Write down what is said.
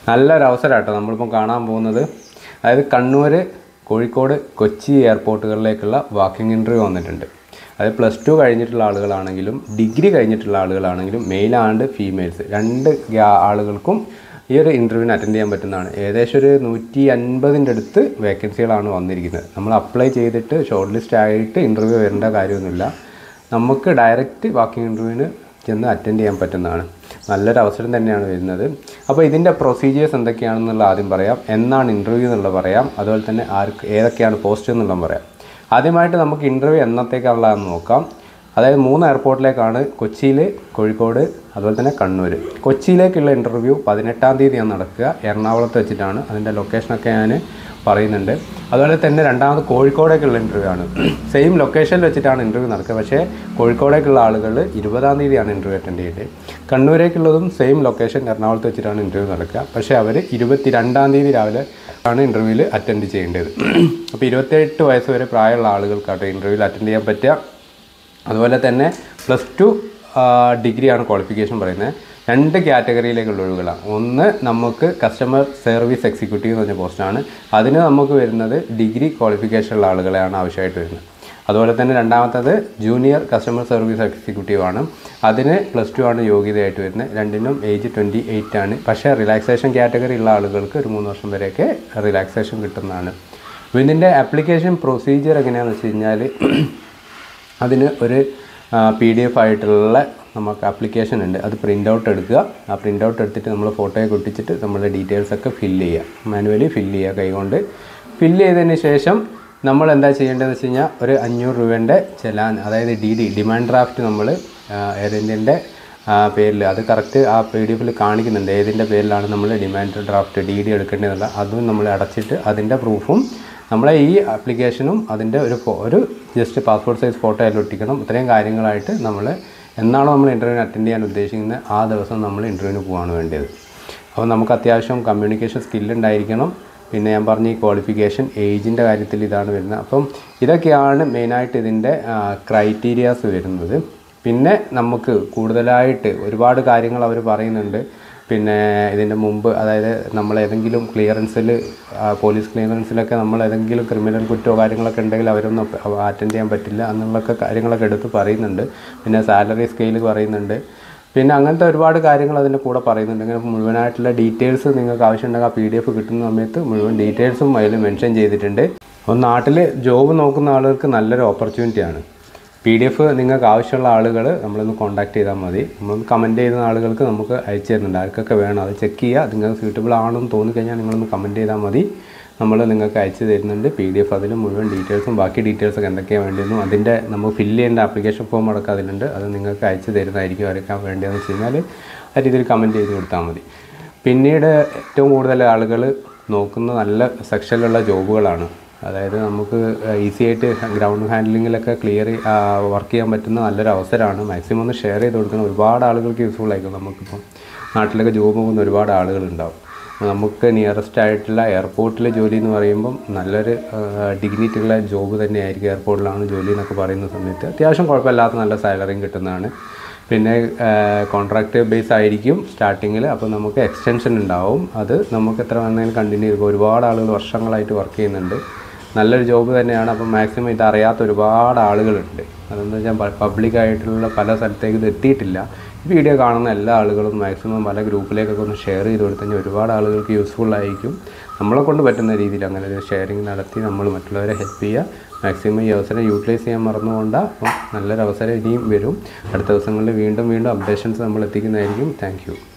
നല്ലൊരു അവസരം കേട്ടോ നമ്മളിപ്പം കാണാൻ പോകുന്നത് അതായത് കണ്ണൂർ കോഴിക്കോട് കൊച്ചി എയർപോർട്ടുകളിലേക്കുള്ള വാക്കിംഗ് ഇൻ്റർവ്യൂ വന്നിട്ടുണ്ട് അത് പ്ലസ് ടു കഴിഞ്ഞിട്ടുള്ള ആളുകളാണെങ്കിലും ഡിഗ്രി കഴിഞ്ഞിട്ടുള്ള ആളുകളാണെങ്കിലും മെയിൽ ആൻഡ് ഫീമെയിൽസ് രണ്ട് ഗ്യാ- ആളുകൾക്കും ഈ ഒരു ഇൻ്റർവ്യൂവിന് അറ്റൻഡ് ചെയ്യാൻ പറ്റുന്നതാണ് ഏകദേശം ഒരു നൂറ്റി അൻപതിൻ്റെ അടുത്ത് വേക്കൻസികളാണ് വന്നിരിക്കുന്നത് നമ്മൾ അപ്ലൈ ചെയ്തിട്ട് ഷോർട്ട് ലിസ്റ്റ് ആയിട്ട് ഇൻ്റർവ്യൂ വരേണ്ട കാര്യമൊന്നുമില്ല നമുക്ക് ഡയറക്റ്റ് വാക്കിംഗ് ഇൻ്റർവ്യൂവിന് ചെന്ന് അറ്റൻഡ് ചെയ്യാൻ പറ്റുന്നതാണ് നല്ലൊരു അവസരം തന്നെയാണ് വരുന്നത് അപ്പോൾ ഇതിൻ്റെ പ്രൊസീജിയേഴ്സ് എന്തൊക്കെയാണെന്നുള്ള ആദ്യം പറയാം എന്നാണ് ഇൻ്റർവ്യൂ എന്നുള്ളത് പറയാം അതുപോലെ തന്നെ ആർക്ക് ഏതൊക്കെയാണ് പോസ്റ്റ് എന്നുള്ളത് പറയാം ആദ്യമായിട്ട് നമുക്ക് ഇൻ്റർവ്യൂ എന്നത്തേക്കുള്ളതെന്ന് നോക്കാം അതായത് മൂന്ന് എയർപോർട്ടിലേക്കാണ് കൊച്ചിയിൽ കോഴിക്കോട് അതുപോലെ തന്നെ കണ്ണൂർ കൊച്ചിയിലേക്കുള്ള ഇൻ്റർവ്യൂ പതിനെട്ടാം തീയതിയാണ് നടക്കുക എറണാകുളത്ത് വെച്ചിട്ടാണ് അതിൻ്റെ ലൊക്കേഷനൊക്കെ ഞാൻ പറയുന്നുണ്ട് അതുപോലെ തന്നെ രണ്ടാമത് കോഴിക്കോടേക്കുള്ള ഇൻ്റർവ്യൂ ആണ് സെയിം ലൊക്കേഷനിൽ വെച്ചിട്ടാണ് ഇൻ്റർവ്യൂ നടക്കുക പക്ഷേ കോഴിക്കോടേക്കുള്ള ആളുകൾ ഇരുപതാം തീയതിയാണ് ഇൻ്റർവ്യൂ അറ്റൻഡ് ചെയ്യേണ്ടത് കണ്ണൂരേക്കുള്ളതും സെയിം ലൊക്കേഷൻ എറണാകുളത്ത് വെച്ചിട്ടാണ് ഇൻ്റർവ്യൂ നടക്കുക പക്ഷേ അവർ ഇരുപത്തി രണ്ടാം തീയതി രാവിലെ ആണ് ഇൻ്റർവ്യൂവിൽ അറ്റൻഡ് ചെയ്യേണ്ടത് അപ്പോൾ ഇരുപത്തെട്ട് വയസ്സ് വരെ പ്രായമുള്ള ആളുകൾക്കാട്ടോ ഇൻ്റർവ്യൂവിൽ അറ്റൻഡ് ചെയ്യാൻ പറ്റുക അതുപോലെ തന്നെ പ്ലസ് ടു ഡിഗ്രിയാണ് ക്വാളിഫിക്കേഷൻ പറയുന്നത് രണ്ട് കാറ്റഗറിയിലേക്കുള്ള ഒഴിവുകളാണ് ഒന്ന് നമുക്ക് കസ്റ്റമർ സർവീസ് എക്സിക്യൂട്ടീവ് എന്ന് പറഞ്ഞ പോസ്റ്റാണ് അതിന് നമുക്ക് വരുന്നത് ഡിഗ്രി ക്വാളിഫിക്കേഷൻ ഉള്ള ആളുകളെയാണ് ആവശ്യമായിട്ട് വരുന്നത് അതുപോലെ തന്നെ രണ്ടാമത്തത് ജൂനിയർ കസ്റ്റമർ സർവീസ് എക്സിക്യൂട്ടീവ് ആണ് അതിന് പ്ലസ് ടു ആണ് യോഗ്യതയായിട്ട് വരുന്നത് രണ്ടിനും ഏജ് ട്വൻറ്റി എയ്റ്റ് ആണ് പക്ഷേ റിലാക്സേഷൻ കാറ്റഗറി ഉള്ള ആളുകൾക്ക് ഒരു മൂന്ന് വർഷം വരെയൊക്കെ റിലാക്സേഷൻ കിട്ടുന്നതാണ് അപ്പോൾ ഇതിൻ്റെ ആപ്ലിക്കേഷൻ പ്രൊസീജിയർ എങ്ങനെയാണെന്ന് വെച്ച് കഴിഞ്ഞാൽ അതിന് ഒരു പി ഡി എഫ് ആയിട്ടുള്ള നമുക്ക് ആപ്ലിക്കേഷൻ ഉണ്ട് അത് പ്രിൻ്റ് ഔട്ട് എടുക്കുക ആ പ്രിൻ്റ് ഔട്ട് എടുത്തിട്ട് നമ്മൾ ഫോട്ടോയൊക്കെ ഒട്ടിച്ചിട്ട് നമ്മുടെ ഡീറ്റെയിൽസ് ഒക്കെ ഫില്ല് ചെയ്യുക മാനുവലി ഫില്ല് ചെയ്യുക കൈകൊണ്ട് ഫില്ല് ചെയ്തതിന് ശേഷം നമ്മൾ എന്താ ചെയ്യേണ്ടതെന്ന് വെച്ച് കഴിഞ്ഞാൽ ഒരു അഞ്ഞൂറ് രൂപേൻ്റെ ചെലാൻ അതായത് ഡി ഡി ഡിമാൻഡ് ഡ്രാഫ്റ്റ് നമ്മൾ എയർ ഇന്ത്യൻ്റെ പേരിൽ അത് കറക്റ്റ് ആ പി ഡി എഫിൽ കാണിക്കുന്നുണ്ട് ഏതിൻ്റെ പേരിലാണ് നമ്മൾ ഡിമാൻഡ് ഡ്രാഫ്റ്റ് ഡി ഡി എടുക്കേണ്ടതെന്നുള്ള അതും നമ്മൾ അടച്ചിട്ട് അതിൻ്റെ പ്രൂഫും നമ്മളെ ഈ ആപ്ലിക്കേഷനും അതിൻ്റെ ഒരു ഫോ ഒരു ജസ്റ്റ് പാസ്പോർട്ട് സൈസ് ഫോട്ടോ അതിൽ ഒട്ടിക്കണം ഇത്രയും കാര്യങ്ങളായിട്ട് നമ്മൾ എന്നാണോ നമ്മൾ ഇൻ്റർവ്യൂവിന് അറ്റൻഡ് ചെയ്യാൻ ഉദ്ദേശിക്കുന്നത് ആ ദിവസം നമ്മൾ ഇൻ്റർവ്യൂവിന് പോവാണ് വേണ്ടത് അപ്പോൾ നമുക്ക് അത്യാവശ്യം കമ്മ്യൂണിക്കേഷൻ സ്കില്ലുണ്ടായിരിക്കണം പിന്നെ ഞാൻ പറഞ്ഞ ഈ ക്വാളിഫിക്കേഷൻ ഏജിൻ്റെ കാര്യത്തിൽ ഇതാണ് വരുന്നത് അപ്പം ഇതൊക്കെയാണ് മെയിനായിട്ട് ഇതിൻ്റെ ക്രൈറ്റീരിയാസ് വരുന്നത് പിന്നെ നമുക്ക് കൂടുതലായിട്ട് ഒരുപാട് കാര്യങ്ങൾ അവർ പറയുന്നുണ്ട് പിന്നെ ഇതിൻ്റെ മുമ്പ് അതായത് നമ്മൾ ഏതെങ്കിലും ക്ലിയറൻസിൽ പോലീസ് ക്ലിയറൻസിലൊക്കെ നമ്മൾ ഏതെങ്കിലും ക്രിമിനൽ കുറ്റമോ കാര്യങ്ങളൊക്കെ ഉണ്ടെങ്കിൽ അവരൊന്നും അറ്റൻഡ് ചെയ്യാൻ പറ്റില്ല എന്നുള്ളൊക്കെ കാര്യങ്ങളൊക്കെ എടുത്ത് പറയുന്നുണ്ട് പിന്നെ സാലറി സ്കെയിൽ പറയുന്നുണ്ട് പിന്നെ അങ്ങനത്തെ ഒരുപാട് കാര്യങ്ങൾ അതിൻ്റെ കൂടെ പറയുന്നുണ്ട് ഇങ്ങനെ മുഴുവനായിട്ടുള്ള ഡീറ്റെയിൽസ് നിങ്ങൾക്ക് ആവശ്യമുണ്ടെങ്കിൽ ആ പി ഡി എഫ് കിട്ടുന്ന സമയത്ത് മുഴുവൻ ഡീറ്റെയിൽസും അതിൽ മെൻഷൻ ചെയ്തിട്ടുണ്ട് അപ്പോൾ നാട്ടിൽ ജോബ് നോക്കുന്ന ആളുകൾക്ക് നല്ലൊരു ഓപ്പർച്യൂണിറ്റിയാണ് പി ഡി എഫ് നിങ്ങൾക്ക് ആവശ്യമുള്ള ആളുകൾ നമ്മളൊന്ന് കോൺടാക്ട് ചെയ്താൽ മതി നമ്മളൊന്ന് കമൻറ്റ് ചെയ്യുന്ന ആളുകൾക്ക് നമുക്ക് അയച്ചു തരുന്നുണ്ട് ആർക്കൊക്കെ വേണം അത് ചെക്ക് ചെയ്യുക നിങ്ങൾക്ക് സ്യൂട്ടബിൾ ആണെന്ന് തോന്നിക്കഴിഞ്ഞാൽ നിങ്ങളൊന്ന് കമൻറ്റ് ചെയ്താൽ മതി നമ്മൾ നിങ്ങൾക്ക് അയച്ചു തരുന്നുണ്ട് പി ഡി എഫ് അതിൽ മുഴുവൻ ഡീറ്റെയിൽസും ബാക്കി ഡീറ്റെയിൽസൊക്കെ എന്തൊക്കെയാണ് വേണ്ടിയെന്നും അതിൻ്റെ നമുക്ക് ഫില്ല് ചെയ്യേണ്ട ആപ്ലിക്കേഷൻ ഫോം അടക്കം അതിലുണ്ട് അത് നിങ്ങൾക്ക് അയച്ചു തരുന്നതായിരിക്കും ആരൊക്കെ വേണ്ടതെന്ന് വെച്ച് കഴിഞ്ഞാൽ ആ രീതിയിൽ കമൻറ്റ് ചെയ്ത് കൊടുത്താൽ മതി പിന്നീട് ഏറ്റവും കൂടുതൽ ആളുകൾ നോക്കുന്ന നല്ല സെക്ഷനിലുള്ള ജോബുകളാണ് അതായത് നമുക്ക് ഈസി ആയിട്ട് ഗ്രൗണ്ട് ഹാൻഡ്ലിങ്ങിലൊക്കെ ക്ലിയർ വർക്ക് ചെയ്യാൻ പറ്റുന്ന നല്ലൊരു അവസരമാണ് മാക്സിമം ഒന്ന് ഷെയർ ചെയ്ത് കൊടുക്കുന്ന ഒരുപാട് ആളുകൾക്ക് യൂസ്ഫുൾ ആയിരിക്കും നമുക്കിപ്പം നാട്ടിലൊക്കെ ജോബ് പോകുന്ന ഒരുപാട് ആളുകളുണ്ടാവും അപ്പോൾ നമുക്ക് നിയറസ്റ്റ് ആയിട്ടുള്ള എയർപോർട്ടിലെ ജോലി എന്ന് പറയുമ്പം നല്ലൊരു ഡിഗ്നിറ്റി ഉള്ള ജോബ് തന്നെയായിരിക്കും എയർപോർട്ടിലാണ് ജോലി എന്നൊക്കെ പറയുന്ന സമയത്ത് അത്യാവശ്യം കുഴപ്പമില്ലാത്ത നല്ല സാലറിയും കിട്ടുന്നതാണ് പിന്നെ കോൺട്രാക്ട് ബേസ് ആയിരിക്കും സ്റ്റാർട്ടിങ്ങിൽ അപ്പോൾ നമുക്ക് എക്സ്റ്റൻഷൻ ഉണ്ടാവും അത് നമുക്ക് എത്ര വേണമെങ്കിലും കണ്ടിന്യൂ ചെയ്യും ഒരുപാട് ആളുകൾ വർഷങ്ങളായിട്ട് വർക്ക് ചെയ്യുന്നുണ്ട് നല്ലൊരു ജോബ് തന്നെയാണ് അപ്പം മാക്സിമം ഇത് അറിയാത്ത ഒരുപാട് ആളുകളുണ്ട് അതെന്ന് വെച്ചാൽ പബ്ലിക് ആയിട്ടുള്ള പല സ്ഥലത്തേക്ക് ഇത് എത്തിയിട്ടില്ല ഈ വീഡിയോ കാണുന്ന എല്ലാ ആളുകളും മാക്സിമം പല ഗ്രൂപ്പിലേക്കൊക്കെ ഒന്ന് ഷെയർ ചെയ്ത് കൊടുത്തു കഴിഞ്ഞാൽ ഒരുപാട് ആളുകൾക്ക് യൂസ്ഫുൾ ആയിരിക്കും നമ്മളെ കൊണ്ട് പറ്റുന്ന രീതിയിൽ അങ്ങനെ ഒരു ഷെയറിങ് നടത്തി നമ്മൾ മറ്റുള്ളവരെ ഹെൽപ്പ് ചെയ്യുക മാക്സിമം ഈ അവസരം യൂട്ടിലൈസ് ചെയ്യാൻ മറന്നുകൊണ്ട് അപ്പം നല്ലൊരു അവസരം ഇനിയും വരും അടുത്ത ദിവസങ്ങളിൽ വീണ്ടും വീണ്ടും അപ്ഡേഷൻസ് നമ്മൾ എത്തിക്കുന്നതായിരിക്കും താങ്ക്